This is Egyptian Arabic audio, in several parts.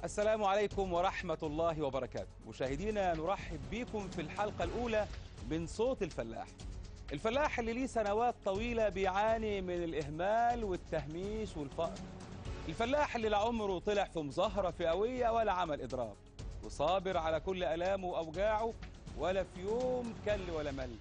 السلام عليكم ورحمة الله وبركاته مشاهدينا نرحب بكم في الحلقة الأولى من صوت الفلاح الفلاح اللي ليه سنوات طويلة بيعاني من الإهمال والتهميش والفقر الفلاح اللي لا عمره طلع في مظاهرة فئوية ولا عمل إضراب وصابر على كل ألامه وأوجاعه ولا في يوم كل ولا مل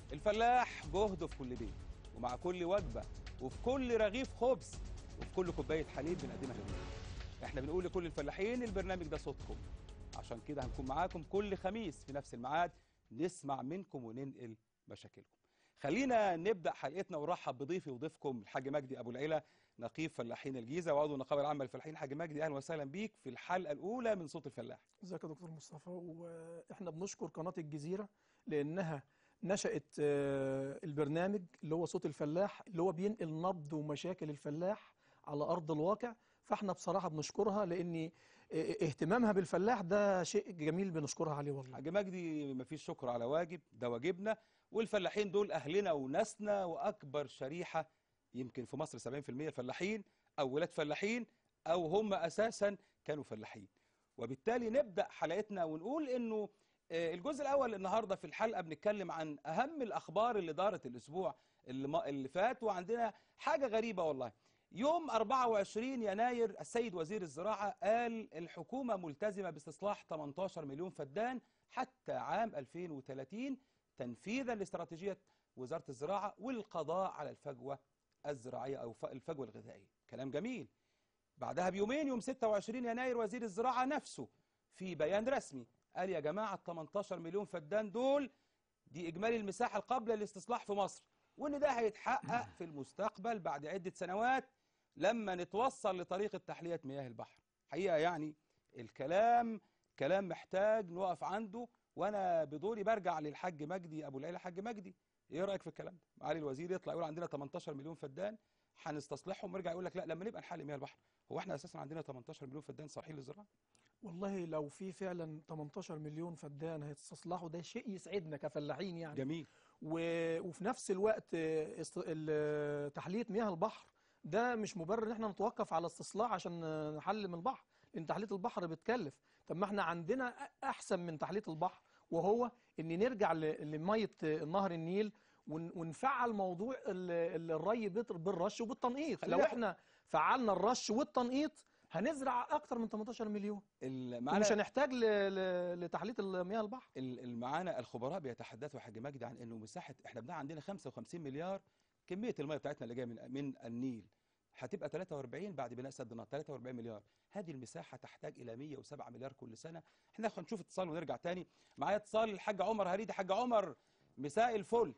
الفلاح جهده في كل بيت ومع كل وجبة وفي كل رغيف خبز وفي كل كوباية حليب بنقدمها للناس احنا بنقول لكل الفلاحين البرنامج ده صوتكم عشان كده هنكون معاكم كل خميس في نفس الميعاد نسمع منكم وننقل مشاكلكم خلينا نبدا حلقتنا ونرحب بضيفي وضيفكم الحاج مجدي ابو العيله نقيب فلاحين الجيزه وعضو النقابه العامه للفلاحين حاج مجدي اهلا وسهلا بيك في الحلقه الاولى من صوت الفلاح ازيك يا دكتور مصطفى واحنا بنشكر قناه الجزيره لانها نشأت آه، البرنامج اللي هو صوت الفلاح اللي هو بينقل نبض ومشاكل الفلاح على ارض الواقع فاحنا بصراحه بنشكرها لان آه، اهتمامها بالفلاح ده شيء جميل بنشكرها عليه والله حاج مجدي مفيش شكر على واجب ده واجبنا والفلاحين دول اهلنا وناسنا واكبر شريحه يمكن في مصر 70% فلاحين او ولاد فلاحين او هم اساسا كانوا فلاحين وبالتالي نبدا حلقتنا ونقول انه آه، الجزء الاول النهارده في الحلقه بنتكلم عن اهم الاخبار اللي دارت الاسبوع اللي, ما اللي فات وعندنا حاجه غريبه والله يوم 24 يناير السيد وزير الزراعه قال الحكومه ملتزمه باستصلاح 18 مليون فدان حتى عام 2030 تنفيذا لاستراتيجيه وزاره الزراعه والقضاء على الفجوه الزراعيه او ف- الفجوه الغذائيه كلام جميل بعدها بيومين يوم 26 يناير وزير الزراعة نفسه في بيان رسمي قال يا جماعة ال 18 مليون فدان دول دي إجمالي المساحة قبل الاستصلاح في مصر وإن ده هيتحقق في المستقبل بعد عدة سنوات لما نتوصل لطريقة تحلية مياه البحر حقيقة يعني الكلام كلام محتاج نقف عنده وأنا بدوري برجع للحاج مجدي أبو العيلة حاج مجدي إيه رأيك في الكلام ده؟ معالي الوزير يطلع يقول عندنا 18 مليون فدان هنستصلحهم ويرجع يقول لك لا لما نبقى نحل مياه البحر هو احنا اساسا عندنا 18 مليون فدان صالحين للزراعه والله لو في فعلا 18 مليون فدان هيستصلحوا ده شيء يسعدنا كفلاحين يعني جميل و... وفي نفس الوقت آه، است... ال- تحلية مياه البحر ده مش مبرر ان احنا نتوقف على استصلاح عشان آه، نحل من البحر لان تحلية البحر بتكلف طب ما احنا عندنا أ- احسن من تحلية البحر وهو ان نرجع ل... لمية آه، نهر النيل ون... ونفعل موضوع ال... ال- الري بت- بالرش وبالتنقيط خلينا- لو احنا فعلنا الرش والتنقيط هنزرع اكتر من 18 مليون ال- مش معانا هنحتاج ل... ل... لتحلية مياه البحر ال- ال- معانا الخبراء بيتحدثوا يا حاج مجدي عن انه مساحه احنا بناء عندنا 55 مليار كميه الميه بتاعتنا اللي جايه من من النيل هتبقى 43 بعد بناء سد النهر 43 مليار هذه المساحه تحتاج الى 107 مليار كل سنه احنا هنشوف اتصال ونرجع تاني معايا اتصال الحاج عمر هريدي حاج عمر مساء الفل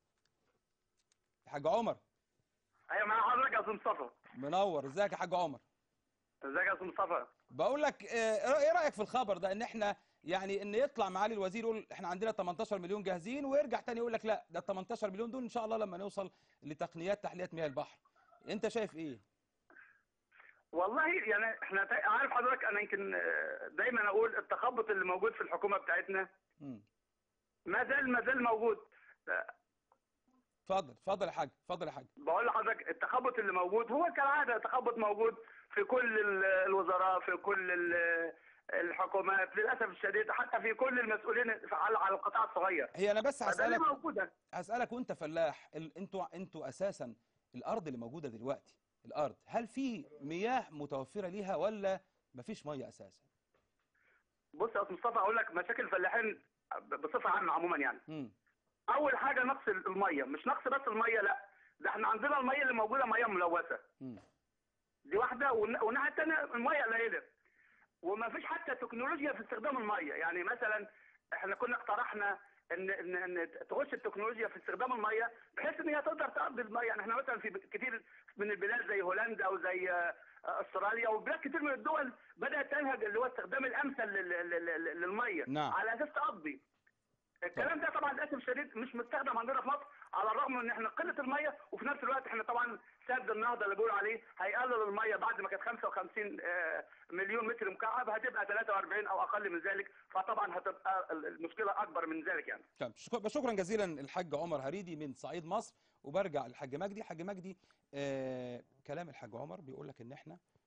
حاج عمر ايوه مع حضرتك يا استاذ مصطفى منور ازيك يا حاج عمر ازيك يا استاذ مصطفى بقول لك آه، ايه رايك في الخبر ده ان احنا يعني ان يطلع معالي الوزير يقول احنا عندنا 18 مليون جاهزين ويرجع تاني يقول لك لا ده ال 18 مليون دول ان شاء الله لما نوصل لتقنيات تحليه مياه البحر انت شايف ايه والله يعني احنا تا- عارف حضرتك انا يمكن آه، دايما اقول التخبط اللي موجود في الحكومه بتاعتنا امم ما زال ما زال موجود آه، اتفضل اتفضل يا حاج اتفضل يا حاج بقول لحضرتك التخبط اللي موجود هو كالعاده تخبط موجود في كل ال- الوزراء في كل ال- الحكومات للاسف الشديد حتى في كل المسؤولين في- على على القطاع الصغير هي انا بس فده اللي هسالك موجوده هسالك وانت فلاح ال- انتوا انتوا اساسا الارض اللي موجوده دلوقتي الارض هل في مياه متوفره ليها ولا مفيش ميه اساسا بص يا استاذ مصطفى اقول لك مشاكل الفلاحين بصفه عامه عموما يعني امم اول حاجه نقص الميه مش نقص بس الميه لا ده احنا عندنا الميه اللي موجوده ميه ملوثه امم دي واحده والن- والناحيه الثانيه الميه قليله وما فيش حتى تكنولوجيا في استخدام الميه يعني مثلا احنا كنا اقترحنا ان ان ان تخش التكنولوجيا في استخدام الميه بحيث ان هي تقدر تقضي الميه يعني احنا مثلا في كتير من البلاد زي هولندا او زي آه، استراليا وبلاد كتير من الدول بدات تنهج اللي هو استخدام الامثل لل- لل- لل- للميه نعم. على اساس تقضي الكلام ده طبعا للاسف الشديد مش مستخدم عندنا في مصر على الرغم من ان احنا قله الميه وفي نفس الوقت احنا طبعا سد النهضه اللي بيقولوا عليه هيقلل الميه بعد ما كانت 55 آه، مليون متر مكعب هتبقى 43 او اقل من ذلك فطبعا هتبقى المشكله اكبر من ذلك يعني طب شك- شكرا جزيلا الحاج عمر هريدي من صعيد مصر وبرجع للحاج مجدي حاج مجدي آه كلام الحاج عمر بيقول لك ان احنا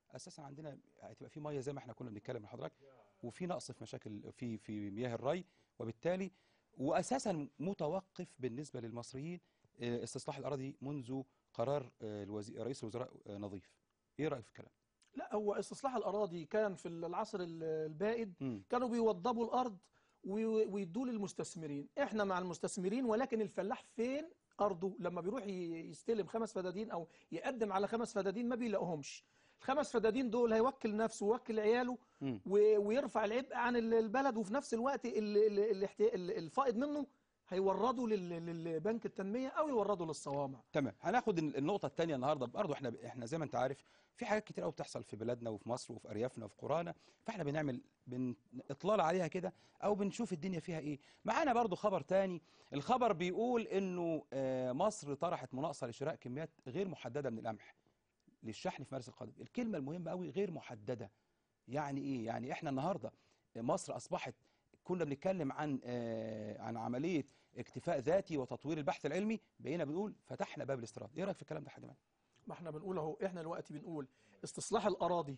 اساسا عندنا هتبقى في ميه زي ما احنا كنا بنتكلم مع حضرتك وفي نقص في مشاكل في في مياه الري وبالتالي واساسا متوقف بالنسبه للمصريين آه، استصلاح الاراضي منذ قرار آه، الوزير رئيس الوزراء آه، نظيف ايه رايك في الكلام لا هو استصلاح الاراضي كان في العصر ال- البائد مم. كانوا بيوضبوا الارض وي- ويدوا للمستثمرين احنا مع المستثمرين ولكن الفلاح فين ارضه لما بيروح ي- يستلم خمس فدادين او يقدم على خمس فدادين ما بيلاقوهمش الخمس فدادين دول هيوكل نفسه ويوكل عياله مم. و- ويرفع العبء عن ال- البلد وفي نفس الوقت ال- ال- الاحتيا- ال- الفائض منه هيورده لل- للبنك التنميه او يورده للصوامع تمام هناخد الن- النقطة الثانية النهاردة برضه احنا احنا زي ما انت عارف في حاجات كتير قوي بتحصل في بلادنا وفي مصر وفي اريافنا وفي قرانا فاحنا بنعمل بن اطلال عليها كده او بنشوف الدنيا فيها ايه معانا برضه خبر تاني الخبر بيقول انه آه، مصر طرحت مناقصة لشراء كميات غير محددة من القمح للشحن في مارس القادم الكلمة المهمة قوي غير محددة يعني ايه يعني احنا النهاردة مصر اصبحت كنا بنتكلم عن آه، عن عملية اكتفاء ذاتي وتطوير البحث العلمي بقينا بنقول فتحنا باب الاستيراد ايه رايك في الكلام ده يا حاج مالك؟ ما احنا بنقول اهو احنا دلوقتي بنقول استصلاح الاراضي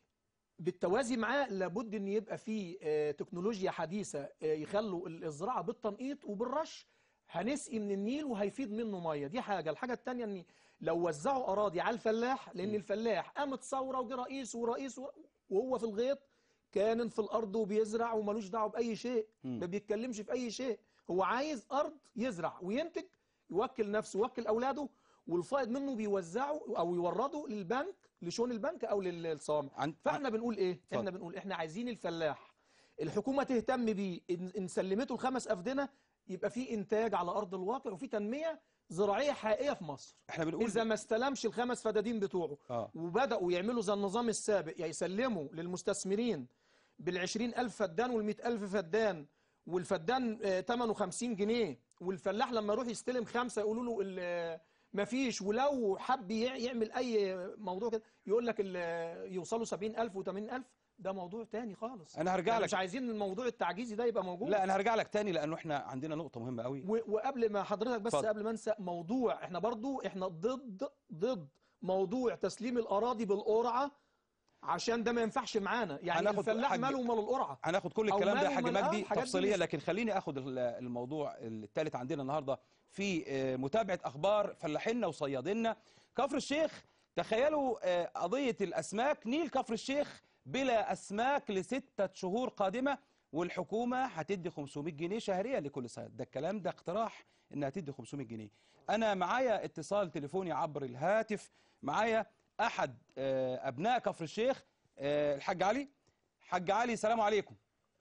بالتوازي معاه لابد ان يبقى فيه آه، تكنولوجيا حديثه آه، يخلوا ال- الزراعه بالتنقيط وبالرش هنسقي من النيل وهيفيض منه ميه دي حاجه الحاجه الثانيه ان لو وزعوا اراضي على الفلاح لان م. الفلاح قامت ثوره وجه رئيس ورئيس و- وهو في الغيط كان في الارض وبيزرع وملوش دعوه باي شيء مم. ما بيتكلمش في اي شيء هو عايز ارض يزرع وينتج يوكل نفسه يوكل اولاده والفائض منه بيوزعه او يورده للبنك لشؤون البنك او لل- للصوامع عن فاحنا بنقول ايه اتفضل. احنا بنقول احنا عايزين الفلاح الحكومه تهتم بيه ان إن سلمته الخمس افدنه يبقى في انتاج على ارض الواقع وفي تنميه زراعيه حقيقيه في مصر احنا بنقول اذا ما استلمش الخمس فدادين بتوعه اه وبداوا يعملوا زي النظام السابق يعني يسلموا للمستثمرين بالعشرين ألف فدان والمئة ألف فدان والفدان آه، ثمنه 50 جنيه والفلاح لما يروح يستلم خمسة يقولوا له ال- مفيش ولو حب يع- يعمل أي موضوع كده يقول لك ال- يوصلوا 70000 و80000 ده موضوع تاني خالص انا هرجع يعني لك مش عايزين الموضوع التعجيزي ده يبقى موجود لا انا هرجع لك تاني لانه احنا عندنا نقطه مهمه قوي و- وقبل ما حضرتك بس اتفضل. قبل ما انسى موضوع احنا برضو احنا ضد ضد موضوع تسليم الاراضي بالقرعه عشان ده ما ينفعش معانا يعني هناخد الفلاح حاج- ماله ومال القرعه هناخد كل أو الكلام ده يا ماله حاج ومال- آه، مجدي الحاجات دي تفصيليا مش- لكن خليني اخد ال- الموضوع الثالث عندنا النهارده في آه، متابعه اخبار فلاحيننا وصياديننا كفر الشيخ تخيلوا آه، قضيه الاسماك نيل كفر الشيخ بلا اسماك لسته شهور قادمه والحكومه هتدي 500 جنيه شهريا لكل صياد ده الكلام ده اقتراح انها تدي 500 جنيه انا معايا اتصال تليفوني عبر الهاتف معايا احد آه، ابناء كفر الشيخ آه، الحاج علي حاج علي السلام عليكم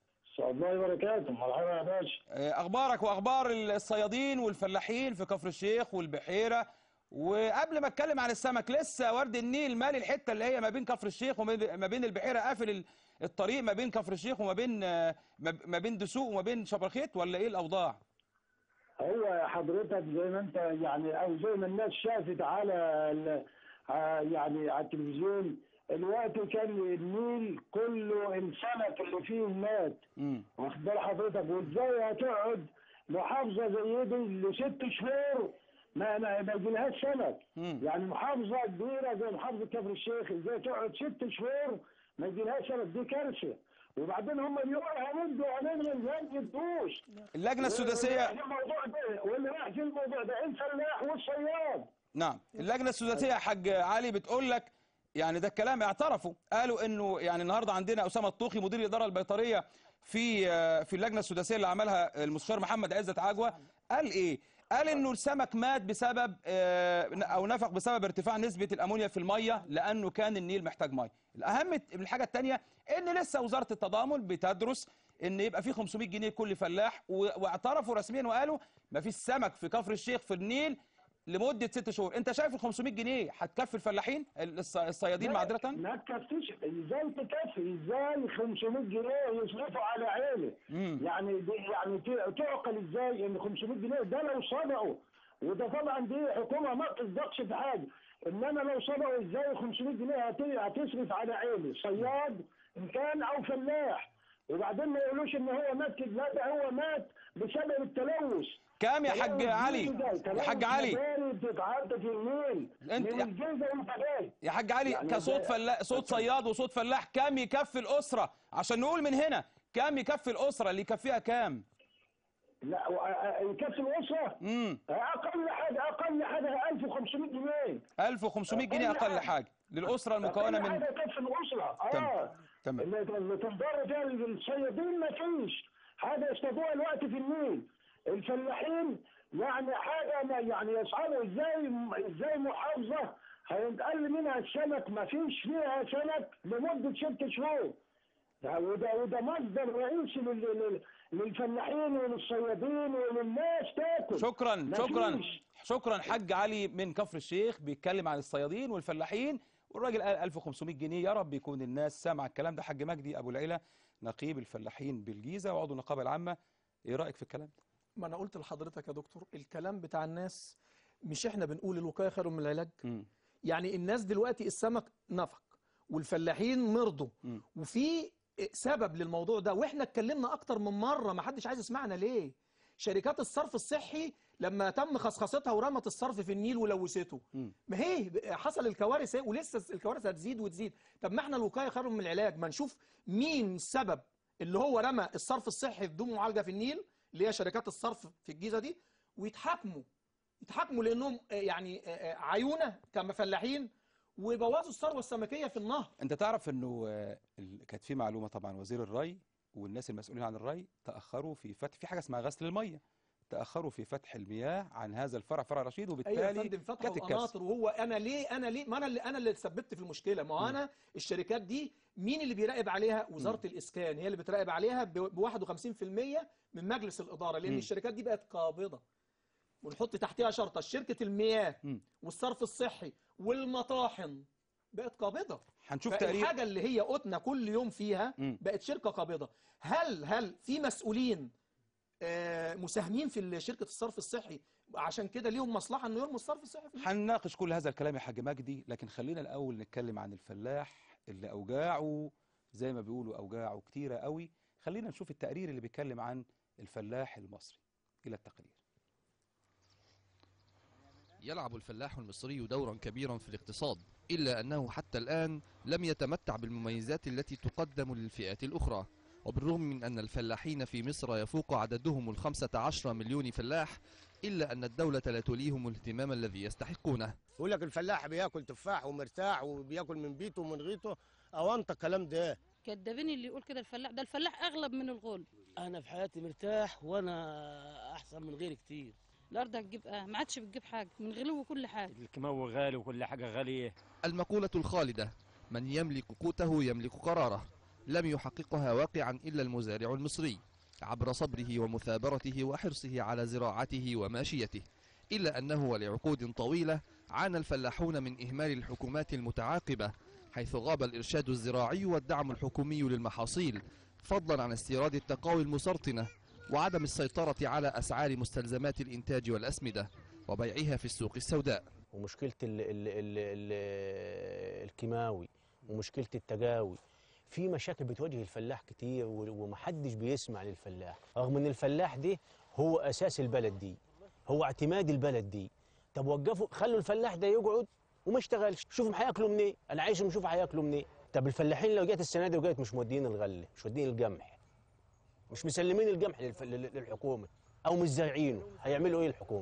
الله وبركاته مرحبا يا باشا اخبارك واخبار الصيادين والفلاحين في كفر الشيخ والبحيره وقبل ما اتكلم عن السمك لسه ورد النيل مالي الحته اللي هي ما بين كفر الشيخ وما ما بين البحيره قافل ال- الطريق ما بين كفر الشيخ وما بين آه، ما ما بين دسوق وما بين شبرخيت ولا ايه الاوضاع هو حضرتك زي ما انت يعني او زي ما الناس شافت على ال- ع- يعني على التلفزيون الوقت كان النيل كله السمك اللي فيه مات امم واخد بال حضرتك وازاي هتقعد محافظه زي دي لست شهور ما ما ما يجيلهاش سمك امم يعني محافظه كبيره زي محافظه كفر الشيخ ازاي تقعد ست شهور ما يجيلهاش سمك دي كارثه وبعدين هم بيقولوا هندوا هنعمل ازاي ما يدوش اللجنه السداسيه الموضوع ده واللي راح في الموضوع ده الفلاح والصياد نعم اللجنه السداسيه يا حاج علي بتقول لك يعني ده الكلام اعترفوا قالوا انه يعني النهارده عندنا اسامه الطوخي مدير الاداره البيطريه في آه، في اللجنه السداسيه اللي عملها المستشار محمد عزت عجوه قال ايه قال انه السمك مات بسبب آه، او نفق بسبب ارتفاع نسبه الامونيا في الميه لانه كان النيل محتاج ميه الاهم الحاجه الثانيه ان لسه وزاره التضامن بتدرس ان يبقى في 500 جنيه كل فلاح و- واعترفوا رسميا وقالوا ما فيش سمك في كفر الشيخ في النيل لمده ست شهور انت شايف ال 500 جنيه هتكفي الفلاحين الص- الصيادين معذره ما تكفيش ازاي تكفي ازاي 500 جنيه يصرفوا على عيله امم يعني دي يعني ت- تعقل ازاي ان 500 جنيه ده لو صدقوا وده طبعا دي حكومه ما تصدقش في حاجه انما لو صدقوا ازاي 500 جنيه هت- هتصرف على عيله صياد ان كان او فلاح وبعدين ما يقولوش ان هو مات كده لا ده هو مات بسبب التلوث كام يا حاج كلام علي الجيزة ده، يا كلام حاج علي الجزائر بتتعدى في النيل أنت- من الجيزه وانت جاي يا حاج علي يعني كصوت ده- فلاح صوت صياد وصوت فلاح كام يكفي الاسره عشان نقول من هنا كام يكفي الاسره اللي يكفيها كام لا و- يكفي الاسره امم اقل حاجه اقل حاجه 1500 جنيه 1500 جنيه أقل اقل حاجة. حاجه للاسره المكونه أقل من حاجه يكفي الاسره تمام. اه تمام اللي اللي تنضر فيها الصيادين ما فيش حاجه يصطادوها الوقت في النيل الفلاحين يعني حاجه ما يعني يصعبوا ازاي ازاي محافظه هينتقل منها السمك ما فيش فيها سمك لمده ست شهور ده وده وده مصدر رئيسي لل- لل- للفلاحين وللصيادين وللناس تاكل شكرا مفيش. شكرا شكرا حاج علي من كفر الشيخ بيتكلم عن الصيادين والفلاحين والراجل قال 1500 جنيه يا رب يكون الناس سامعه الكلام ده حاج مجدي ابو العيله نقيب الفلاحين بالجيزه وعضو النقابه العامه ايه رايك في الكلام ده ما انا قلت لحضرتك يا دكتور الكلام بتاع الناس مش احنا بنقول الوقايه خير من العلاج مم. يعني الناس دلوقتي السمك نفق والفلاحين مرضوا مم. وفي سبب للموضوع ده واحنا اتكلمنا اكتر من مره ما حدش عايز يسمعنا ليه شركات الصرف الصحي لما تم خصخصتها ورمت الصرف في النيل ولوثته مم. ما هي حصل الكوارث اهي ولسه الكوارث هتزيد وتزيد طب ما احنا الوقايه خير من العلاج ما نشوف مين السبب اللي هو رمى الصرف الصحي بدون معالجه في النيل اللي هي شركات الصرف في الجيزه دي ويتحاكموا يتحاكموا لانهم آه، يعني آه، آه، عيونه كمفلاحين وبوظوا الثروه السمكيه في النهر انت تعرف انه آه، ال- كانت في معلومه طبعا وزير الري والناس المسؤولين عن الري تاخروا في فتح في حاجه اسمها غسل الميه تاخروا في فتح المياه عن هذا الفرع فرع رشيد ايوه يا وبالتالي فندم فتحوا جت الكارثه القناطر وهو انا ليه انا ليه ما انا اللي انا اللي تسببت في المشكله ما هو مم. انا الشركات دي مين اللي بيراقب عليها وزاره الاسكان هي اللي بتراقب عليها ب 51% من مجلس الاداره لان مم. الشركات دي بقت قابضه ونحط تحتها شرطه شركه المياه مم. والصرف الصحي والمطاحن بقت قابضه هنشوف تقرير الحاجه اللي هي قوتنا كل يوم فيها مم. بقت شركه قابضه هل هل في مسؤولين آه، مساهمين في شركه الصرف الصحي عشان كده ليهم مصلحه انه يرموا الصرف الصحي في النيل؟ هنناقش كل هذا الكلام يا حاج مجدي لكن خلينا الاول نتكلم عن الفلاح اللي اوجاعه زي ما بيقولوا اوجاعه كتيره قوي خلينا نشوف التقرير اللي بيتكلم عن الفلاح المصري الى التقرير يلعب الفلاح المصري دورا كبيرا في الاقتصاد إلا أنه حتى الآن لم يتمتع بالمميزات التي تقدم للفئات الأخرى وبالرغم من أن الفلاحين في مصر يفوق عددهم الخمسة عشر مليون فلاح إلا أن الدولة لا توليهم الاهتمام الذي يستحقونه يقول لك الفلاح بياكل تفاح ومرتاح وبياكل من بيته ومن غيته او انت الكلام ده كدابين اللي يقول كده الفلاح ده الفلاح اغلب من الغول انا في حياتي مرتاح وانا احسن من غيري كتير الارض هتجيب اه ما عادش بتجيب حاجه من غلو وكل حاجه الكيماوي غالي وكل حاجة غالية المقولة الخالدة من يملك قوته يملك قراره لم يحققها واقعا إلا المزارع المصري عبر صبره ومثابرته وحرصه على زراعته وماشيته إلا أنه ولعقود طويلة عانى الفلاحون من إهمال الحكومات المتعاقبة حيث غاب الإرشاد الزراعي والدعم الحكومي للمحاصيل فضلا عن استيراد التقاوي المسرطنة وعدم السيطرة على أسعار مستلزمات الإنتاج والأسمدة وبيعها في السوق السوداء ومشكله ال ال ال ال الكيماوي ومشكله التجاوي في مشاكل بتواجه الفلاح كتير و- ومحدش بيسمع للفلاح رغم ان الفلاح ده هو اساس البلد دي هو اعتماد البلد دي طب وقفوا خلوا الفلاح ده يقعد وما يشتغلش شوفهم هياكلوا منين انا عايزهم يشوفوا هياكلوا منين طب الفلاحين لو جت السنه دي وجت مش مودين الغله مش مودين القمح مش مسلمين القمح للف- لل- للحكومه او مش زارعينه هيعملوا ايه الحكومه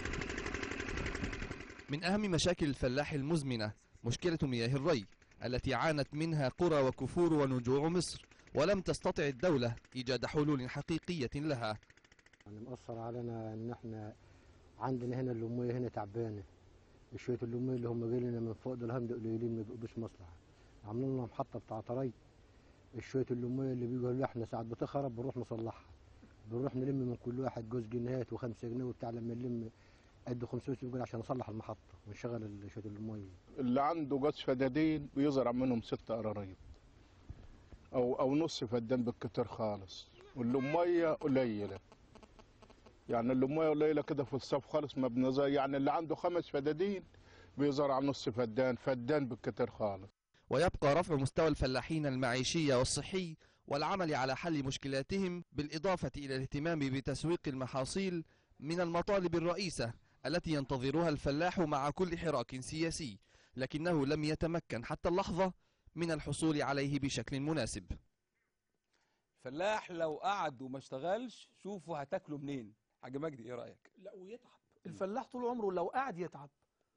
من أهم مشاكل الفلاح المزمنة مشكلة مياه الري التي عانت منها قرى وكفور ونجوع مصر ولم تستطع الدولة إيجاد حلول حقيقية لها يعني مأثر علينا ان احنا عندنا هنا الأمية هنا تعبانة شوية الأمية اللي هم جايين لنا من فوق دول هم قليلين ما بيقضوش مصلحة عاملين لنا محطة بتاعة ري شوية الأمية اللي بيجوا لنا احنا ساعات بتخرب بنروح نصلحها بنروح نلم من كل واحد جوز جنيهات وخمسة جنيه وبتاع لما نلم قد 500 جنيه عشان نصلح المحطة ونشغل ال- شوية الأمية اللي عنده جوز فدادين بيزرع منهم ست قراريط او او نص فدان بالكتير خالص واللميه قليله يعني اللميه قليله كده في الصف خالص ما بنزرع يعني اللي عنده خمس فدادين بيزرع نص فدان فدان بالكتير خالص ويبقى رفع مستوى الفلاحين المعيشي والصحي والعمل على حل مشكلاتهم بالإضافة إلى الاهتمام بتسويق المحاصيل من المطالب الرئيسة التي ينتظرها الفلاح مع كل حراك سياسي لكنه لم يتمكن حتى اللحظة من الحصول عليه بشكل مناسب فلاح لو قعد وما اشتغلش شوفوا هتاكلوا منين حاج مجدي ايه رايك لا ويتعب الفلاح طول عمره لو قعد يتعب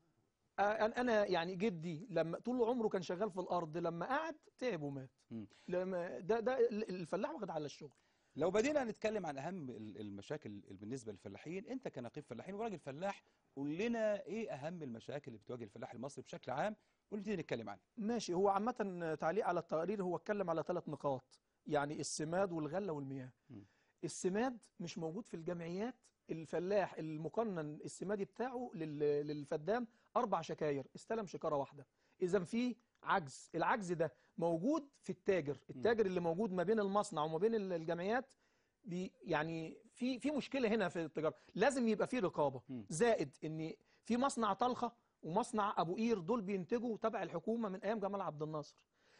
آه، انا أنا يعني جدي لما طول عمره كان شغال في الارض لما قعد تعب ومات مم. لما ده ده ال- الفلاح واخد على الشغل لو بدينا نتكلم عن اهم ال- المشاكل بالنسبه للفلاحين انت كنقيب فلاحين وراجل فلاح قول لنا ايه اهم المشاكل اللي بتواجه الفلاح المصري بشكل عام ونبتدي نتكلم عنها ماشي هو عامة تعليق على التقرير هو اتكلم على ثلاث نقاط يعني السماد والغلة والمياه مم. السماد مش موجود في الجمعيات الفلاح المقنن السمادي بتاعه لل- للفدان أربع شكاير استلم شكارة واحدة إذا في عجز العجز ده موجود في التاجر التاجر اللي موجود ما بين المصنع وما بين ال- الجمعيات بي يعني في في مشكلة هنا في التجارة لازم يبقى في رقابة مم. زائد ان في مصنع طلخة ومصنع ابو قير دول بينتجوا تبع الحكومة من ايام جمال عبد الناصر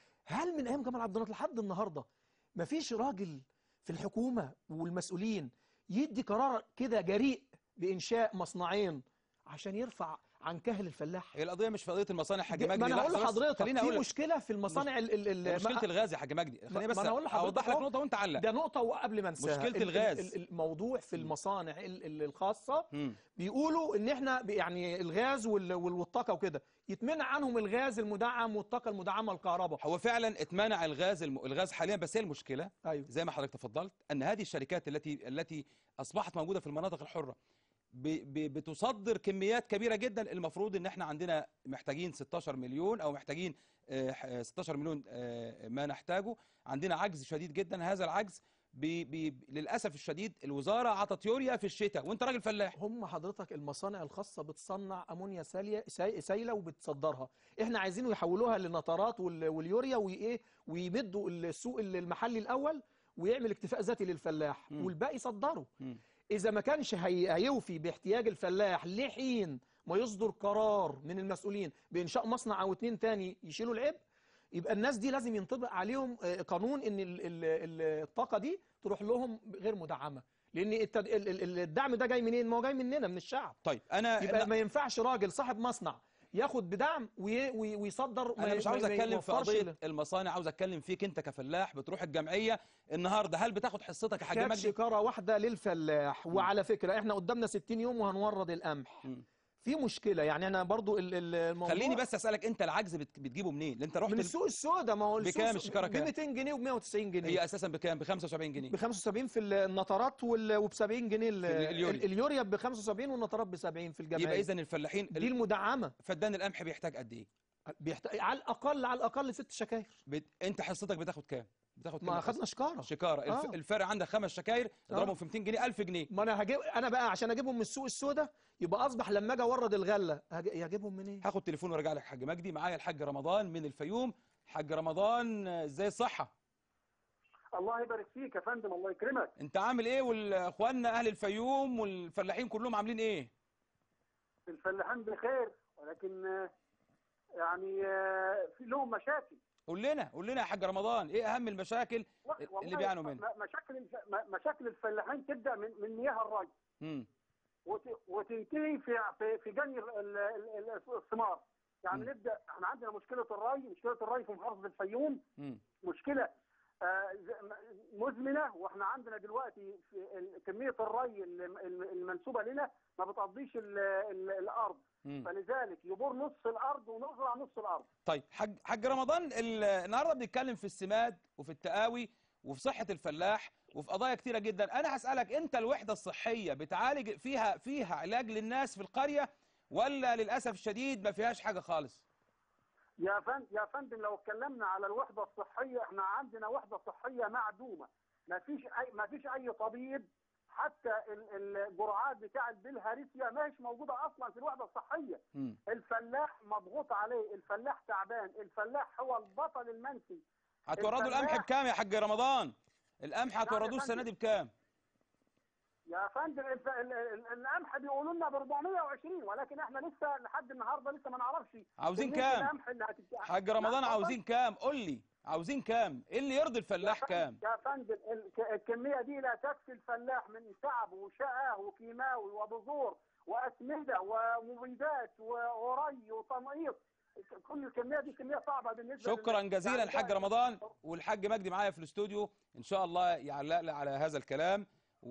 هل من ايام جمال عبد الناصر لحد النهارده مفيش راجل في الحكومة والمسؤولين يدي قرار كده جريء بانشاء مصنعين عشان يرفع عن كاهل الفلاح هي القضيه مش في قضيه المصانع يا حاج مجدي ما انا هقول لحظة بس. لحضرتك خليني في اقول لك مشكله في المصانع ال ال ال مشكله ما- الغاز يا حاج مجدي خليني ما بس أنا هقول لحضرتك اوضح لك أهو. نقطه وانت علق ده نقطة وقبل ما انساها مشكلة ال- ال- الغاز. ال- ال- الموضوع في المصانع ال- ال- الخاصة مم. بيقولوا ان احنا ب- يعني الغاز وال- وال- والطاقة وكده يتمنع عنهم الغاز المدعم والطاقة المدعمة الكهرباء هو فعلا اتمنع الغاز الم... الغاز حاليا بس هي المشكله ايوه زي ما حضرتك تفضلت ان هذه الشركات التي التي اصبحت موجوده في المناطق الحره ب... ب... بتصدر كميات كبيره جدا المفروض ان احنا عندنا محتاجين 16 مليون او محتاجين آه، ح- آه، 16 مليون آه، ما نحتاجه عندنا عجز شديد جدا هذا العجز ب... ب... للاسف الشديد الوزاره عطت يوريا في الشتاء وانت راجل فلاح هم حضرتك المصانع الخاصة بتصنع أمونيا سالية ساي- سايلة وبتصدرها احنا عايزينه يحولوها للنترات وال- واليوريا وإيه ويمدوا السوق المحلي الأول ويعمل اكتفاء ذاتي للفلاح مم. والباقي يصدره مم. إذا ما كانش هي- هيوفي باحتياج الفلاح لحين ما يصدر قرار من المسؤولين بإنشاء مصنع أو اتنين تاني يشيلوا العبء يبقى الناس دي لازم ينطبق عليهم آه، قانون ان ال- ال- ال- الطاقه دي تروح لهم غير مدعمه لان التد- ال- ال- الدعم ده جاي منين ما هو جاي مننا من الشعب طيب انا يبقى أنا- ما ينفعش راجل صاحب مصنع ياخد بدعم وي- وي- ويصدر ما انا ي- مش ما- عاوز ما اتكلم في يوفرش قضيه ل- المصانع عاوز اتكلم فيك انت كفلاح بتروح الجمعيه النهارده هل بتاخد حصتك يا حاج خد مجدي شكاره واحده للفلاح وعلى فكره احنا قدامنا 60 يوم وهنورد القمح مم. في مشكله يعني انا برضو ال- ال- الموضوع خليني بس اسالك انت العجز بت- بتجيبه منين لان انت رحت من ال- السوق السوداء ما هو السوق بكام السوق- الشكارة ب كام؟ 200 جنيه وب 190 جنيه هي اساسا بكام ب 75 جنيه ب 75 في النطرات وب 70 جنيه ال- في اليوريا. ال- اليوريا ب 75 والنطرات ب 70 في الجمعيه يبقى اذا الفلاحين دي المدعمه فدان القمح بيحتاج قد ايه بيحتاج على الاقل على الاقل ست شكاير بت... انت حصتك بتاخد كام بتاخد كام ما حصة؟ اخدنا شكاره شكاره الف... آه. الفرق عندك خمس شكاير اضربهم آه. في 200 جنيه 1000 جنيه ما انا هجيب انا بقى عشان اجيبهم من السوق السوداء يبقى اصبح لما اجي اورد الغله هج- هجيبهم منين هاخد تليفون وارجع لك حاج مجدي معايا الحاج رمضان من الفيوم حاج رمضان آه، ازاي الصحه الله يبارك فيك يا فندم الله يكرمك انت عامل ايه واخواننا اهل الفيوم والفلاحين كلهم عاملين ايه الفلاحين بخير ولكن آه، يعني آه، في لهم مشاكل قول لنا قول لنا يا حاج رمضان ايه اهم المشاكل اللي والله بيعانوا منها م- مشاكل الف- م- مشاكل الفلاحين تبدا من من مياه الري امم وت- وتنتهي في في في جني ال- ال- ال- الثمار يعني مم. نبدا احنا عندنا مشكله الري مشكله الري في محافظه الفيوم امم مشكله آه، ز- م- مزمنه واحنا عندنا دلوقتي في ال- كميه الري الم- الم- المنسوبه لنا ما بتقضيش ال- ال- الارض مم. فلذلك يبور نص الارض ونزرع نص الارض طيب حاج حاج رمضان ال- النهارده بنتكلم في السماد وفي التقاوي وفي صحة الفلاح وفي قضايا كتيرة جدا انا هسألك انت الوحدة الصحية بتعالج فيها فيها علاج للناس في القرية ولا للأسف الشديد ما فيهاش حاجة خالص يا فندم يا فندم لو اتكلمنا على الوحده الصحيه احنا عندنا وحده صحيه معدومه ما فيش اي ما فيش اي طبيب حتى ال- الجرعات بتاع البلهارسيا ما هيش موجوده اصلا في الوحده الصحيه مم. الفلاح مضغوط عليه الفلاح تعبان الفلاح هو البطل المنسي هتوردوا القمح الفلاح- بكام يا حاج رمضان القمح هتوردوه فندم. السنة دي بكام يا فندم الف- ال- ال- القمح بيقولوا لنا ب 420 ولكن احنا لسه لحد النهارده لسه ما نعرفش عاوزين كمية كام القمح اللي هتت- حاج رمضان نعم، عاوزين كام قول لي عاوزين كام ايه اللي يرضي الفلاح كام يا فندم الك- الكميه دي لا تكفي الفلاح من تعب وشقه وكيماوي وبذور واسمده ومبيدات وري وتنقيط كل الكميه دي كميه صعبه بالنسبه شكرا لل- جزيلا يعني الحاج ده- رمضان والحاج مجدي معايا في الاستوديو ان شاء الله يعلق لي على هذا الكلام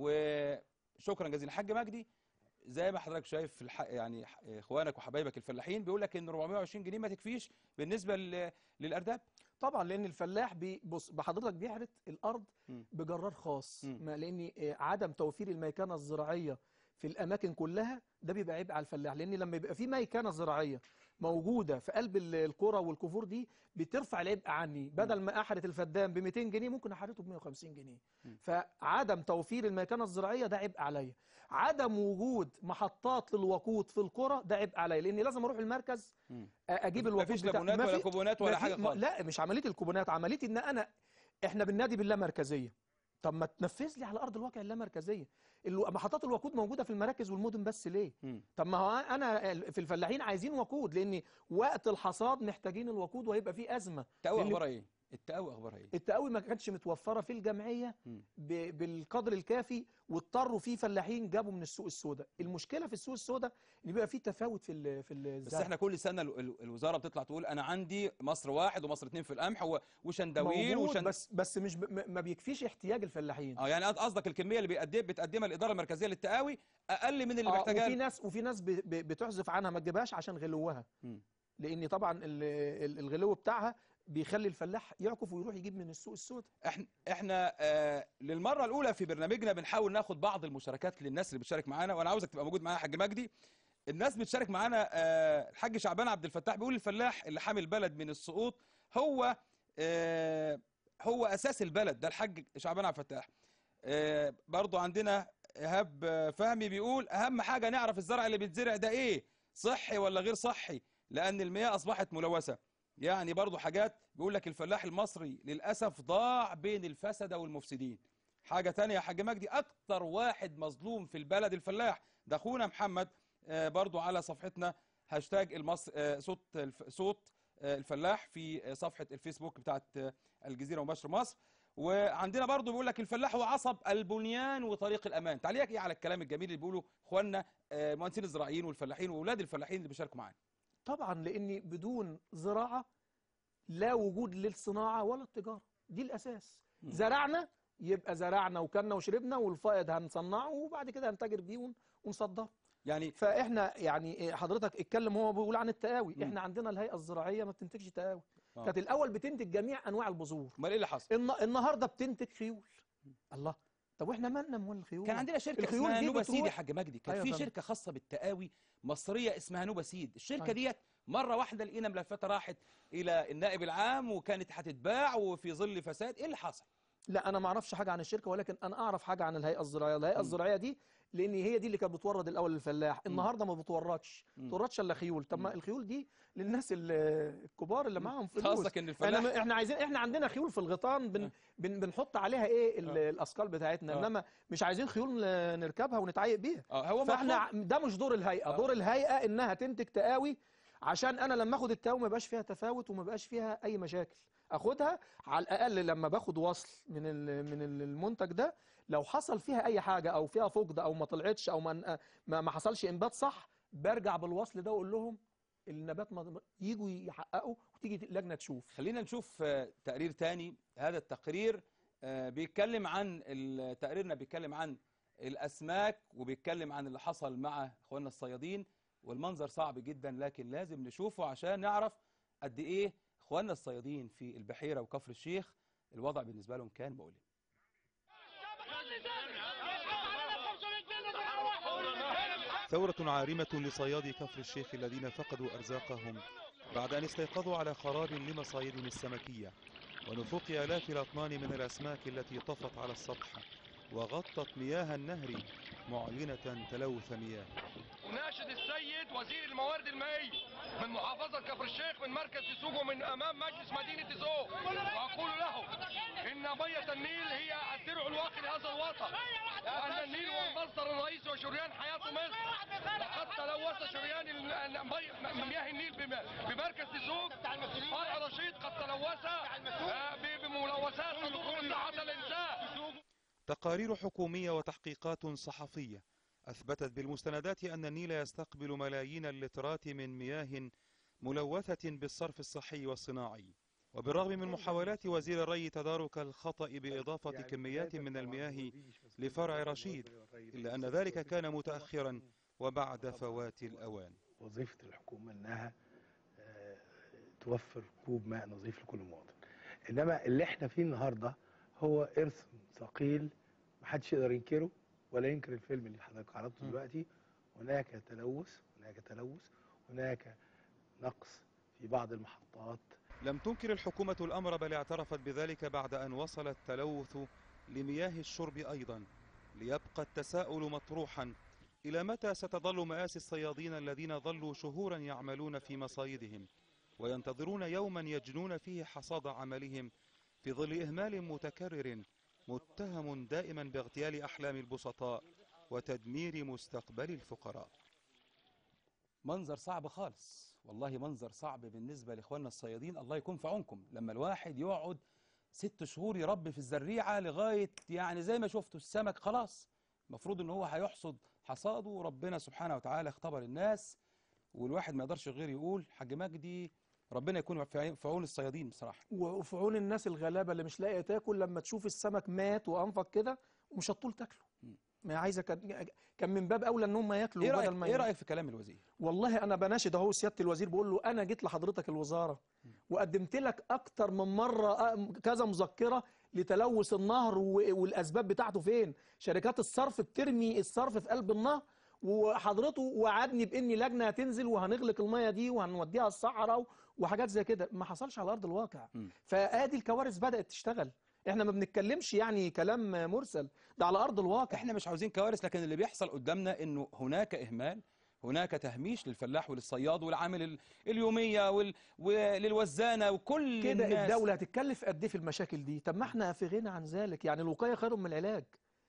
وشكرا جزيلا الحاج مجدي زي ما حضرتك شايف في الح... يعني ح- اخوانك وحبايبك الفلاحين بيقول لك ان 420 جنيه ما تكفيش بالنسبه ل... للارداب طبعا لان الفلاح بي بص بحضرتك بيحرث الارض مم. بجرار خاص مم. ما لان آه، عدم توفير الميكنه الزراعيه في الاماكن كلها ده بيبقى عبء على الفلاح لان لما يبقى في ميكنه زراعيه موجوده في قلب ال- القرى والكفور دي بترفع العبء عني بدل ما احرث الفدان ب 200 جنيه ممكن احرثه ب 150 جنيه مم. فعدم توفير الميكنه الزراعيه ده عبء عليا عدم وجود محطات للوقود في القرى ده عبء عليا لان لازم اروح المركز مم. اجيب الوقود مفيش بتاع- لابونات ما ولا في- كوبونات ولا ما في- حاجه ما- خالص لا مش عمليه الكوبونات عمليه ان انا احنا بننادي باللامركزيه طب ما تنفذ لي على ارض الواقع اللامركزيه الو- محطات الوقود موجوده في المراكز والمدن بس ليه مم. طب ما هو انا ال- في الفلاحين عايزين وقود لان وقت الحصاد محتاجين الوقود وهيبقى في ازمه التقوي لأن اخبارها ايه التقوي اخبارها ايه التقوي ما كانتش متوفره في الجمعيه مم. ب- بالقدر الكافي واضطروا في فلاحين جابوا من السوق السوداء المشكله في السوق السوداء ان بيبقى في تفاوت في ال- في بس الزرع احنا كل سنه ال- ال- الوزاره بتطلع تقول انا عندي مصر واحد ومصر اتنين في القمح و- وشندويل موجود وشند... بس بس مش ب- م- ما بيكفيش احتياج الفلاحين اه يعني قصدك الكميه اللي بيقدم بتقدمها الاداره المركزيه للتقاوي اقل من اللي اه محتاجها وفي ناس وفي ناس ب- ب- بتعزف عنها ما تجيبهاش عشان غلوها مم. لان طبعا ال- ال- الغلو بتاعها بيخلي الفلاح يعكف ويروح يجيب من السوق السوداء احنا احنا آه للمره الاولى في برنامجنا بنحاول ناخد بعض المشاركات للناس اللي بتشارك معانا وانا عاوزك تبقى موجود معايا يا حاج مجدي الناس بتشارك معانا آه الحاج شعبان عبد الفتاح بيقول الفلاح اللي حامل البلد من السقوط هو آه هو اساس البلد ده الحاج شعبان عبد الفتاح آه برضو عندنا ايهاب آه، فهمي بيقول اهم حاجه نعرف الزرع اللي بيتزرع ده ايه صحي ولا غير صحي لان المياه اصبحت ملوثه يعني برضو حاجات بيقول لك الفلاح المصري للاسف ضاع بين الفسده والمفسدين حاجه تانية يا حاج مجدي اكتر واحد مظلوم في البلد الفلاح ده اخونا محمد آه، برضو على صفحتنا هاشتاج المصر آه، صوت الف- صوت آه، الفلاح في آه، صفحه الفيسبوك بتاعت آه، الجزيره ومباشر مصر وعندنا برضو بيقول لك الفلاح هو عصب البنيان وطريق الامان تعليقك ايه على الكلام الجميل اللي بيقوله اخواننا آه، المهندسين الزراعيين والفلاحين واولاد الفلاحين اللي بيشاركوا معانا طبعا لان بدون زراعه لا وجود للصناعه ولا التجاره دي الاساس مم. زرعنا يبقى زرعنا وكلنا وشربنا والفائض هنصنعه وبعد كده هنتاجر بيه ون- ونصدره يعني فاحنا يعني إيه، حضرتك اتكلم هو بيقول عن التقاوي مم. احنا عندنا الهيئه الزراعيه ما بتنتجش تقاوي آه. كانت الاول بتنتج جميع انواع البذور امال ايه اللي حصل الن- النهارده بتنتج خيول الله طب واحنا مالنا امال الخيول كان عندنا شركه الخيول اسمها دي نوبه سيد يا بتروح- حاج مجدي كان أيوة في فهمت. شركه خاصه بالتقاوي مصريه اسمها نوبه سيد الشركه أيوة. ديت مره واحده لقينا ملفاتها راحت الى النائب العام وكانت هتتباع وفي ظل فساد ايه اللي حصل لا انا ما اعرفش حاجه عن الشركه ولكن انا اعرف حاجه عن الهيئه الزراعيه الهيئه مم. الزراعيه دي لان هي دي اللي كانت بتورد الاول للفلاح النهارده ما بتوردش مم. توردش الا خيول طب ما مم. الخيول دي للناس ال- الكبار اللي معاهم أنت فلوس قصدك ان الفلاح احنا احنا عايزين احنا عندنا خيول في الغيطان بن آه. بن بنحط عليها ايه ال- آه. الاثقال بتاعتنا آه. انما مش عايزين خيول ن- نركبها ونتعايق بيها اه هو فاحنا مطلوب ع- ده مش دور الهيئه آه. دور الهيئه انها تنتج تقاوي عشان انا لما اخد التقاوي ما يبقاش فيها تفاوت وما يبقاش فيها اي مشاكل اخدها على الاقل لما باخد وصل من ال- من ال- المنتج ده لو حصل فيها اي حاجه او فيها فقد او ما طلعتش او ما ما ما حصلش انبات صح برجع بالوصل ده واقول لهم النبات ما يجوا يحققوا وتيجي اللجنه تشوف خلينا نشوف آه، تقرير تاني هذا التقرير آه، بيتكلم عن ال- تقريرنا بيتكلم عن الاسماك وبيتكلم عن اللي حصل مع اخواننا الصيادين والمنظر صعب جدا لكن لازم نشوفه عشان نعرف قد ايه اخواننا الصيادين في البحيره وكفر الشيخ الوضع بالنسبه لهم كان مؤلم ثورة عارمة لصيادي كفر الشيخ الذين فقدوا أرزاقهم بعد أن استيقظوا على خراب لمصايدهم السمكية ونفوق آلاف الأطنان من الأسماك التي طفت على السطح وغطت مياه النهر معلنة تلوث مياه أناشد السيد وزير الموارد المائية من محافظة كفر الشيخ من مركز تسوق ومن أمام مجلس مدينة زوق وأقول له إن مية النيل هي الدرع الواقي لهذا الوطن وأن النيل هو المصدر الرئيسي وشريان حياة مصر وقد تلوث شريان ال- ال- مي- مياه النيل بم- بمركز تسوق قائر النشيط قد تلوث آه، ب- بملوثات تضر بصحة الإنسان تقارير حكومية وتحقيقات صحفية أثبتت بالمستندات أن النيل يستقبل ملايين اللترات من مياه ملوثة بالصرف الصحي والصناعي وبالرغم من محاولات وزير الري تدارك الخطأ بإضافة كميات من المياه لفرع رشيد إلا أن ذلك كان متأخرا وبعد فوات الأوان وظيفة الحكومة إنها آه، توفر كوب ماء نظيف لكل مواطن إنما اللي إحنا فيه النهاردة هو إرث ثقيل محدش يقدر ينكره ولا ينكر الفيلم اللي حضرتك عرضته دلوقتي هناك تلوث هناك تلوث هناك نقص في بعض المحطات لم تنكر الحكومة الأمر بل اعترفت بذلك بعد أن وصل التلوث لمياه الشرب أيضا ليبقى التساؤل مطروحا إلى متى ستظل مآسي الصيادين الذين ظلوا شهورا يعملون في مصايدهم وينتظرون يوما يجنون فيه حصاد عملهم في ظل إهمال متكرر متهم دائما باغتيال أحلام البسطاء وتدمير مستقبل الفقراء منظر صعب خالص والله منظر صعب بالنسبة لإخواننا الصيادين الله يكون في عونكم لما الواحد يقعد ست شهور يربي في الزريعة لغاية يعني زي ما شفتوا السمك خلاص المفروض ان هو هيحصد حصاده وربنا سبحانه وتعالى اختبر الناس والواحد ما يقدرش غير يقول حاج مجدي ربنا يكون في عين- في عون الصيادين بصراحة وفي عون الناس الغلابه اللي مش لاقيه تاكل لما تشوف السمك مات وانفق كده ومش هتطول تاكله ما هي عايزه كان كان من باب اولى ان هم ياكلوا ايه بدل رأيك, ما إيه ي- رأيك في كلام الوزير والله انا بناشد اهو سياده الوزير بقول له انا جيت لحضرتك الوزاره وقدمت لك اكتر من مره أ- كذا مذكره لتلوث النهر و- والاسباب بتاعته فين شركات الصرف بترمي الصرف في قلب النهر وحضرته وعدني بان لجنه هتنزل وهنغلق الميه دي وهنوديها الصحراء وحاجات زي كده ما حصلش على ارض الواقع فادي الكوارث بدات تشتغل احنا ما بنتكلمش يعني كلام مرسل ده على ارض الواقع احنا مش عاوزين كوارث لكن اللي بيحصل قدامنا انه هناك اهمال هناك تهميش للفلاح وللصياد والعامل ال- اليوميه وال... وللوزانه وكل كده الناس الدولة هتتكلف قد ايه في المشاكل دي طب ما احنا في غنى عن ذلك يعني الوقاية خير من العلاج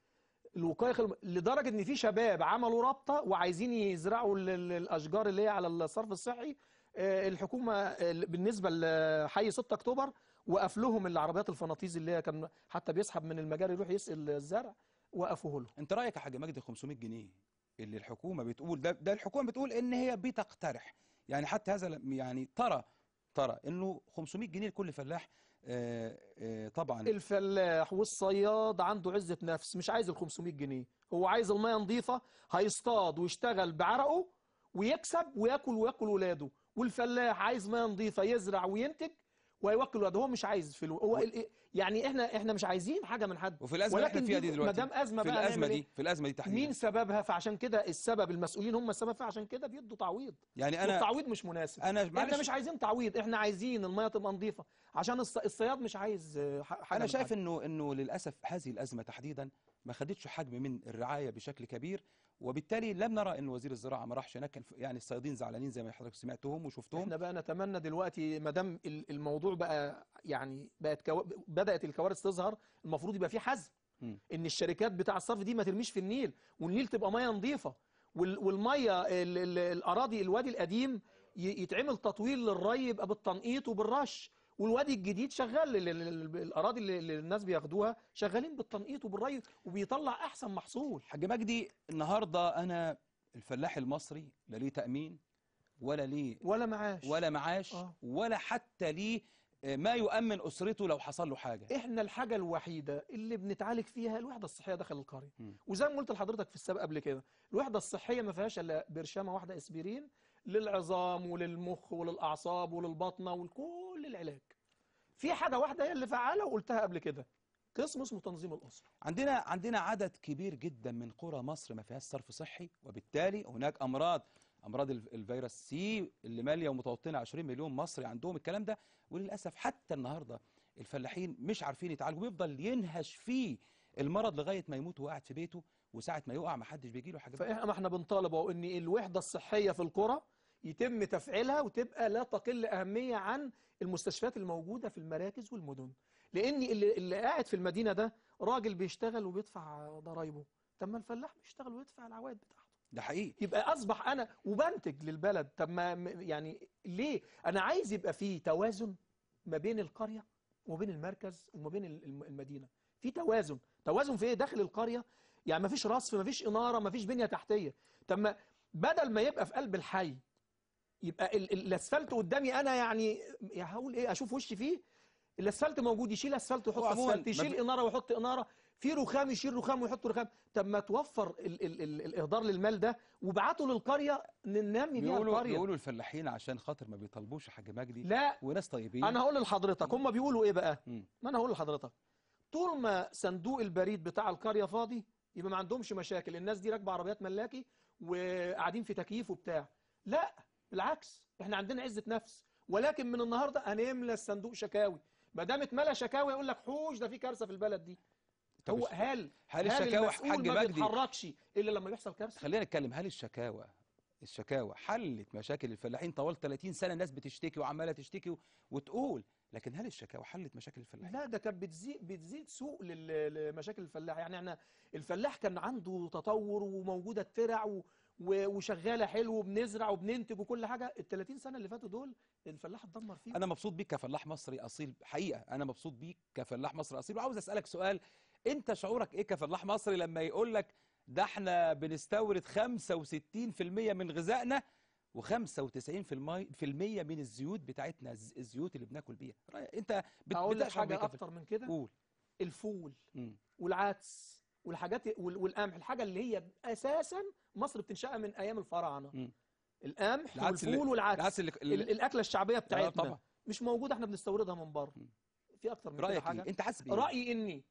الوقاية خير لدرجة ان في شباب عملوا رابطة وعايزين يزرعوا ال- ال- الاشجار اللي هي على الصرف الصحي آه، الحكومة آه، بالنسبة لحي 6 اكتوبر وقف لهم العربيات الفناطيز اللي هي كان حتى بيسحب من المجاري يروح يسقي الزرع وقفوه له انت رايك يا حاج مجدي 500 جنيه اللي الحكومه بتقول ده ده الحكومه بتقول ان هي بتقترح يعني حتى هذا ل- يعني ترى ترى انه 500 جنيه لكل فلاح آه آه طبعا الفلاح والصياد عنده عزة نفس مش عايز ال 500 جنيه هو عايز المية نظيفة هيصطاد ويشتغل بعرقه ويكسب وياكل وياكل ولاده والفلاح عايز مية نظيفة يزرع وينتج ويوكل ولاده هو مش عايز فلوس هو ال- يعني احنا احنا مش عايزين حاجه من حد وفي الازمه اللي احنا فيها دي دلوقتي ما دام ازمه في بقى الازمه نعمل دي إيه؟ في الازمه دي تحديدا مين سببها فعشان كده السبب المسؤولين هم السبب فيها عشان كده بيدوا تعويض يعني أنا- والتعويض مش مناسب أنا احنا معلش- مش عايزين تعويض احنا عايزين الميه تبقى نظيفه عشان الص- الصياد مش عايز آه، ح- حاجه انا من شايف حد. انه انه للاسف هذه الازمه تحديدا ما خدتش حجم من الرعايه بشكل كبير وبالتالي لم نرى ان وزير الزراعه ما راحش هناك كان ف- يعني الصيادين زعلانين زي ما حضرتك سمعتهم وشفتهم احنا بقى نتمنى دلوقتي ما دام ال- الموضوع بقى يعني بقت كو... بدات الكوارث تظهر المفروض يبقى في حزم مم. ان الشركات بتاع الصرف دي ما ترميش في النيل والنيل تبقى ميه نظيفه وال... والميه ال... ال... الاراضي الوادي القديم ي... يتعمل تطوير للري يبقى بالتنقيط وبالرش والوادي الجديد شغال ال... ال... ال- الاراضي اللي اللي الناس بياخدوها شغالين بالتنقيط وبالري وبيطلع احسن محصول حاج مجدي النهارده انا الفلاح المصري لا ليه تامين ولا ليه ولا معاش ولا معاش آه. ولا حتى ليه آه، ما يؤمن اسرته لو حصل له حاجه احنا الحاجه الوحيده اللي بنتعالج فيها الوحده الصحيه داخل القريه مم. وزي ما قلت لحضرتك في السابق قبل كده الوحده الصحيه ما فيهاش الا برشامه واحده اسبرين للعظام وللمخ وللاعصاب وللبطنه ولكل العلاج في حاجه واحده هي اللي فعاله وقلتها قبل كده قسم اسمه تنظيم الاسره عندنا عندنا عدد كبير جدا من قرى مصر ما فيهاش صرف صحي وبالتالي هناك امراض امراض الف- الفيروس سي اللي ماليه ومتوطنه 20 مليون مصري عندهم الكلام ده وللاسف حتى النهارده الفلاحين مش عارفين يتعالجوا بيفضل ينهش فيه المرض لغايه ما يموت وقاعد في بيته وساعه ما يقع ما حدش بيجي له حاجه فاحنا ما احنا بنطالب اهو ان الوحده الصحيه في القرى يتم تفعيلها وتبقى لا تقل اهميه عن المستشفيات الموجوده في المراكز والمدن لان اللي, اللي قاعد في المدينه ده راجل بيشتغل وبيدفع ضرايبه طب ما الفلاح بيشتغل ويدفع العوائد بتاعته ده حقيقي يبقى اصبح انا وبنتج للبلد طب ما م- يعني ليه انا عايز يبقى فيه توازن ما بين القريه وما بين المركز وما بين ال- الم- المدينه في توازن توازن في ايه داخل القريه يعني ما فيش رصف ما فيش اناره ما فيش بنيه تحتيه طب ما بدل ما يبقى في قلب الحي يبقى ال- ال- الاسفلت قدامي انا يعني يا هقول ايه اشوف وشي فيه الاسفلت موجود يشيل اسفلت هو ويحط عموماً اسفلت ما يشيل في- اناره ويحط اناره في رخام يشيل رخام ويحط رخام طب ما توفر ال ال ال الاهدار للمال ده وابعته للقريه ننمي بيها بيقولوا القريه بيقولوا الفلاحين عشان خاطر ما بيطالبوش يا حاج مجدي لا وناس طيبين انا هقول لحضرتك هم بيقولوا ايه بقى مم. ما انا هقول لحضرتك طول ما صندوق البريد بتاع القريه فاضي يبقى ما عندهمش مشاكل الناس دي راكبه عربيات ملاكي وقاعدين في تكييف وبتاع لا بالعكس احنا عندنا عزه نفس ولكن من النهارده هنملى الصندوق شكاوي ما دام اتملى شكاوي يقول لك حوش ده في كارثه في البلد دي طب هو الش- هل هل الشكاوى المسؤول حاج ما مجدي بيتحركش الا لما بيحصل كارثه خلينا نتكلم هل الشكاوى الشكاوى حلت مشاكل الفلاحين طوال 30 سنه الناس بتشتكي وعماله تشتكي و- وتقول لكن هل الشكاوى حلت مشاكل الفلاحين لا ده كانت بتزيد بتزيد سوء لل- لمشاكل الفلاح يعني احنا الفلاح كان عنده تطور وموجوده الترع و- و- وشغاله حلو وبنزرع وبننتج وكل حاجه ال 30 سنه اللي فاتوا دول الفلاح اتدمر فيهم انا مبسوط بيك كفلاح مصري اصيل حقيقه انا مبسوط بيك كفلاح مصري اصيل وعاوز اسالك سؤال انت شعورك ايه كفلاح مصري لما يقول لك ده احنا بنستورد 65% من غذائنا و95% من الزيوت بتاعتنا الز- الزيوت اللي بناكل بيها رأي- انت بت- اقول لك بتشعر بإيه حاجه كفل- اكتر من كده قول الفول مم. والعدس والحاجات وال- والقمح الحاجه اللي هي اساسا مصر بتنشأها من ايام الفراعنه مم. القمح العدس اللي- والفول والعدس العدس اللي- ال- اللي- الاكله الشعبيه بتاعتنا طبعا. مش موجوده احنا بنستوردها من بره في اكتر من كده رأيك حاجه ايه انت حاسس بايه رايي اني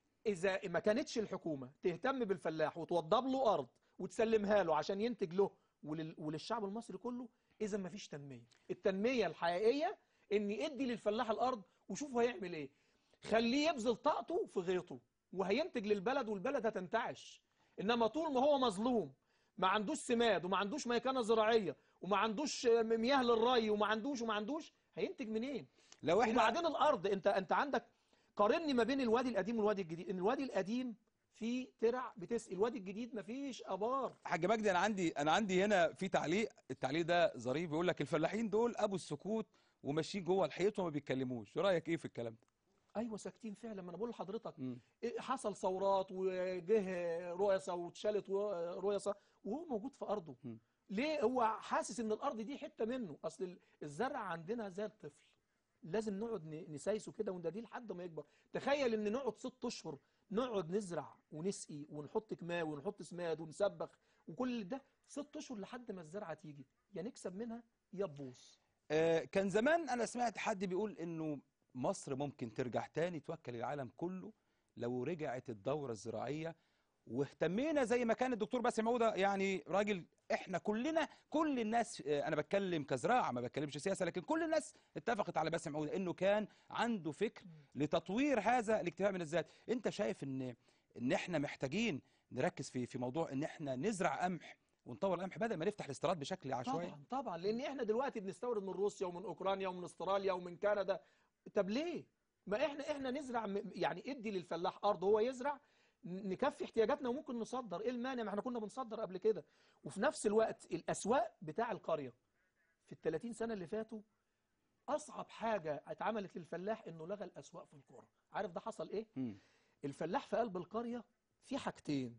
اذا ما كانتش الحكومه تهتم بالفلاح وتوضب له ارض وتسلمها له عشان ينتج له ولل... وللشعب المصري كله اذا ما فيش تنميه التنميه الحقيقيه اني ادي للفلاح الارض وشوف هيعمل ايه خليه يبذل طاقته في غيطه وهينتج للبلد والبلد هتنتعش انما طول ما هو مظلوم ما عندوش سماد وما عندوش ميكنه زراعيه وما عندوش مياه للري وما عندوش وما عندوش هينتج منين لو احنا وبعدين الارض انت انت عندك قارني ما بين الوادي القديم والوادي الجديد ان الوادي القديم فيه ترع بتسقي الوادي الجديد مفيش ابار حاج مجدي انا عندي انا عندي هنا في تعليق التعليق ده ظريف بيقول لك الفلاحين دول ابو السكوت وماشيين جوه الحيط وما بيتكلموش رايك ايه في الكلام ده ايوه ساكتين فعلا ما انا بقول لحضرتك مم. إيه حصل ثورات وجه رؤساء واتشالت و- رؤساء وهو موجود في ارضه مم. ليه هو حاسس ان الارض دي حته منه اصل ال- الزرع عندنا زي الطفل لازم نقعد ن- نسايسه كده ونديه لحد ما يكبر تخيل ان نقعد ست اشهر نقعد نزرع ونسقي ونحط كماوي ونحط سماد ونسبخ وكل ده ست اشهر لحد ما الزرعه تيجي يا نكسب منها يا تبوظ آه كان زمان انا سمعت حد بيقول انه مصر ممكن ترجع تاني توكل العالم كله لو رجعت الدوره الزراعيه واهتمينا زي ما كان الدكتور باسم عوده يعني راجل احنا كلنا كل الناس آه، انا بتكلم كزراعه ما بتكلمش سياسه لكن كل الناس اتفقت على باسم عوده انه كان عنده فكر لتطوير هذا الاكتفاء من الذات انت شايف ان ان احنا محتاجين نركز في في موضوع ان احنا نزرع قمح ونطور القمح بدل ما نفتح الاستيراد بشكل عشوائي طبعا طبعا لان احنا دلوقتي بنستورد من روسيا ومن اوكرانيا ومن استراليا ومن كندا طب ليه ما احنا احنا نزرع م- يعني ادي للفلاح ارض هو يزرع ن- نكفي احتياجاتنا وممكن نصدر ايه المانع ما احنا كنا بنصدر قبل كده وفي نفس الوقت الاسواق بتاع القريه في ال 30 سنه اللي فاتوا اصعب حاجه اتعملت للفلاح انه لغى الاسواق في القرى عارف ده حصل ايه مم. الفلاح في قلب القريه في حاجتين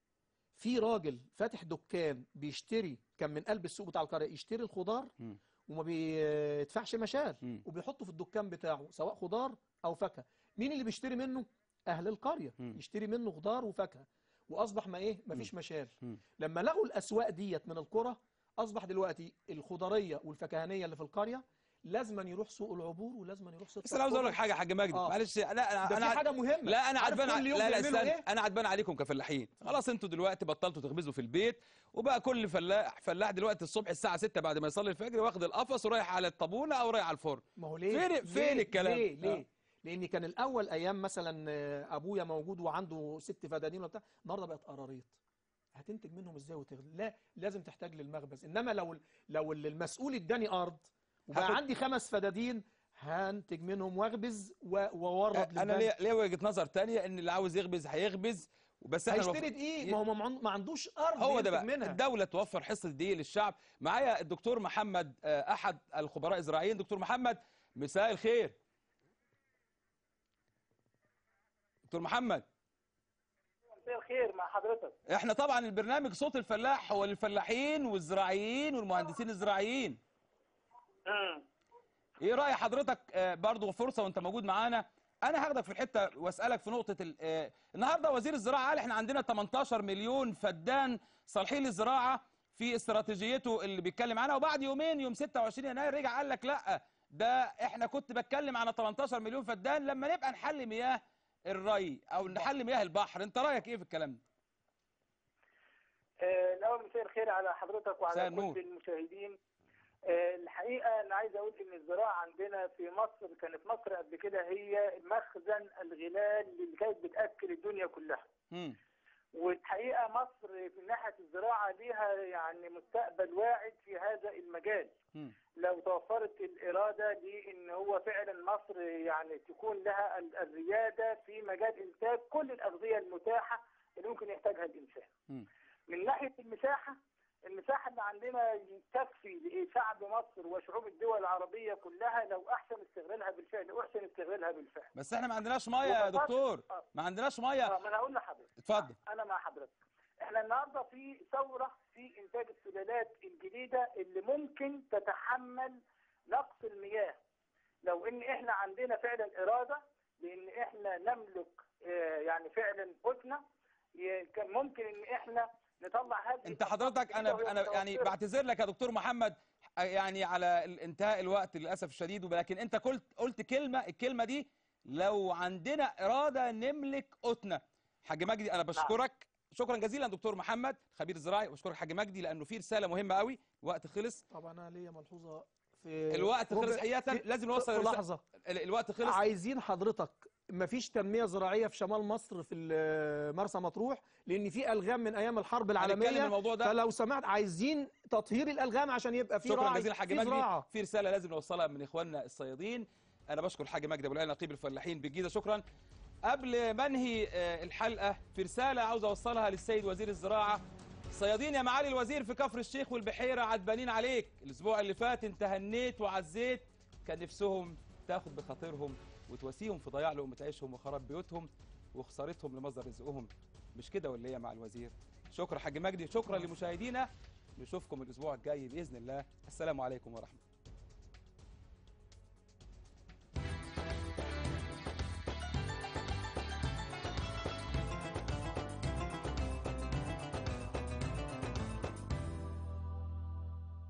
في راجل فاتح دكان بيشتري كان من قلب السوق بتاع القريه يشتري الخضار مم. وما بيدفعش مشال مم. وبيحطه في الدكان بتاعه سواء خضار او فاكهه مين اللي بيشتري منه اهل القريه مم. يشتري منه خضار وفاكهه واصبح ما ايه مفيش مشال مم. لما لغوا الاسواق ديت من القرى اصبح دلوقتي الخضريه والفكهانيه اللي في القريه لازما يروح سوق العبور ولازما يروح سوق بس انا عاوز اقول لك حاجه يا حاج مجدي آه. معلش لا انا ده انا في حاجه مهمه لا انا عارف عدبان كل يوم لا لا بيعملوا استنى ايه انا عدبان عليكم كفلاحين خلاص انتوا دلوقتي بطلتوا تخبزوا في البيت وبقى كل فلاح فلاح دلوقتي الصبح الساعه 6 بعد ما يصلي الفجر واخد القفص ورايح على الطابونه او رايح على الفرن ما هو ليه فين فين ليه؟ الكلام ليه ليه آه. لان كان الاول ايام مثلا آه، ابويا موجود وعنده ست فدادين وبتاع النهارده بقت قراريط هتنتج منهم ازاي وتغلي لا لازم تحتاج للمخبز انما لو لو المسؤول اداني ارض وبقى هاخد- عندي خمس فدادين هنتج منهم واخبز و- واورد انا للبنك. ليا ليا وجهه نظر تانية ان اللي عاوز يخبز هيخبز بس احنا هيشتري المفروض- دقيق ما هو ما عن- ما عندوش ارض هو ده ينتج بقى منها الدولة توفر حصة دقيق للشعب معايا الدكتور محمد آه، أحد الخبراء الزراعيين دكتور محمد مساء الخير دكتور محمد مساء الخير مع حضرتك احنا طبعا البرنامج صوت الفلاح هو للفلاحين والزراعيين والمهندسين الزراعيين امم ايه راي حضرتك آه، برضو فرصه وانت موجود معانا انا هاخدك في الحته واسالك في نقطه ال- آه، النهارده وزير الزراعه قال احنا عندنا 18 مليون فدان صالحين للزراعه في استراتيجيته اللي بيتكلم عنها وبعد يومين يوم 26 يناير رجع قال لك لا ده احنا كنت بتكلم على 18 مليون فدان لما نبقى نحل مياه الري او نحل مياه البحر انت رايك ايه في الكلام ده آه، الاول مساء الخير على حضرتك مساء وعلى النور. كل المشاهدين آه، الحقيقه انا عايز اقول ان الزراعه عندنا في مصر كانت مصر قبل كده هي مخزن الغلال اللي كانت بتاكل الدنيا كلها مم. والحقيقه مصر في ناحيه الزراعه ليها يعني مستقبل واعد في هذا المجال مم. لو توفرت الاراده لان هو فعلا مصر يعني تكون لها ال- الرياده في مجال انتاج كل الاغذيه المتاحه اللي ممكن يحتاجها الانسان. مم. من ناحيه المساحه المساحه اللي عندنا تكفي لشعب مصر وشعوب الدول العربيه كلها لو احسن استغلالها بالفعل واحسن استغلالها بالفعل. بس احنا ما عندناش ميه يا وبفضل- دكتور آه. ما عندناش ميه آه، ما انا اقول لحضرتك اتفضل انا مع حضرتك احنا النهارده في ثوره في انتاج السلالات الجديده اللي ممكن تتحمل نقص المياه لو ان احنا عندنا فعلا اراده لان احنا نملك آه، يعني فعلا قوتنا ي- كان ممكن ان احنا نطلع هذه انت حضرتك انا انا يعني بعتذر لك يا دكتور محمد يعني على ال- انتهاء الوقت للاسف الشديد ولكن انت قلت قلت كلمه الكلمه دي لو عندنا اراده نملك قوتنا حاج مجدي انا بشكرك شكرا جزيلا دكتور محمد خبير زراعي وبشكرك حاج مجدي لانه في رساله مهمه قوي الوقت خلص طبعا انا ليا ملحوظه في الوقت ربع- خلص حقيقه في- لازم نوصل في الرسالة. لحظه ال- الوقت خلص عايزين حضرتك مفيش تنميه زراعيه في شمال مصر في ال- مرسى مطروح لان في الغام من ايام الحرب العالميه هنتكلم الموضوع ده. فلو سمحت عايزين تطهير الالغام عشان يبقى في شكرا راعي جزيلا حاج في مجدي زراعه في رساله لازم نوصلها من اخواننا الصيادين انا بشكر الحاج مجدي ابو العلا نقيب الفلاحين بالجيزه شكرا قبل ما انهي آه، الحلقه في رساله عاوز اوصلها للسيد وزير الزراعه الصيادين يا معالي الوزير في كفر الشيخ والبحيره عدبانين عليك الاسبوع اللي فات انت هنيت وعزيت كان نفسهم تاخد بخاطرهم وتواسيهم في ضياع لقمه عيشهم وخراب بيوتهم وخسارتهم لمصدر رزقهم مش كده ولا ايه يا مع الوزير شكرا حاج مجدي شكرا لمشاهدينا نشوفكم الاسبوع الجاي باذن الله السلام عليكم ورحمه الله